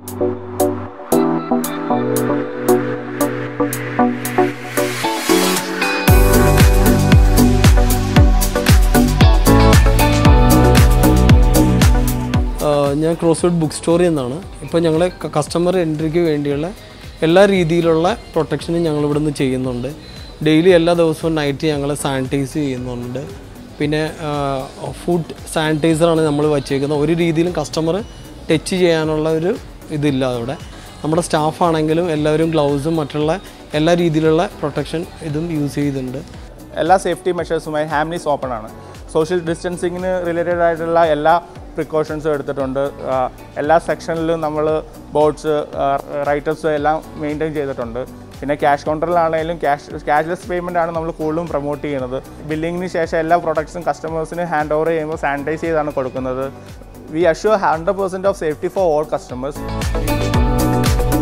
ആഹ് ഞാൻ crossword book സ്റ്റോറിൽ നിന്നാണ് ഇപ്പോൾ ഞങ്ങൾ കസ്റ്റമർ എൻട്രിക്ക് വേണ്ടിയുള്ള എല്ലാ രീതിയിലുള്ള പ്രൊട്ടക്ഷനും ഞങ്ങൾ ഇവിടുന്ന് ചെയ്യുന്നുണ്ട് ഡെയിലി എല്ലാ ദിവസവും നൈറ്റ് ഞങ്ങൾ സാനിറ്റൈസ് ചെയ്യുന്നുണ്ട് പിന്നെ ഫുഡ് സാനിറ്റൈസറാണ് നമ്മൾ വച്ചേക്കുന്നത് ഒരു രീതിയിലും കസ്റ്റമർ ടച്ച് ചെയ്യാനുള്ള ഒരു ഇതില്ല അവിടെ നമ്മുടെ സ്റ്റാഫ് ആണെങ്കിലും എല്ലാവരും ഗ്ലൗസും മറ്റുള്ള എല്ലാ രീതിയിലുള്ള പ്രൊട്ടക്ഷൻ ഇതും യൂസ് ചെയ്തിട്ടുണ്ട് എല്ലാ സേഫ്റ്റി മെഷേഴ്സുമായി ഹാംലീസ് ഓപ്പൺ ആണ് സോഷ്യൽ ഡിസ്റ്റൻസിങ്ങിന് റിലേറ്റഡ് ആയിട്ടുള്ള എല്ലാ പ്രിക്കോഷൻസും എടുത്തിട്ടുണ്ട് ആ, എല്ലാ സെക്ഷനിലും നമ്മൾ ബോർഡ്സ് റൈറ്റേഴ്സ് എല്ലാം മെയിൻറ്റെയിൻ ചെയ്തിട്ടുണ്ട് പിന്നെ ക്യാഷ് കൗണ്ടറിലാണെങ്കിലും ക്യാഷ് ക്യാഷ്ലെസ് പേയ്മെൻ്റ് ആണ് നമ്മൾ കൂടുതലും പ്രൊമോട്ട് ചെയ്യുന്നത് ബില്ലിങ്ങിന് ശേഷം എല്ലാ പ്രൊഡക്ട്സും കസ്റ്റമേഴ്സിന് ഹാൻഡ് ഓവർ ചെയ്യുമ്പോൾ സാനിറ്റൈസ് ചെയ്താണ് കൊടുക്കുന്നത് we assure hundred percent of safety for all customers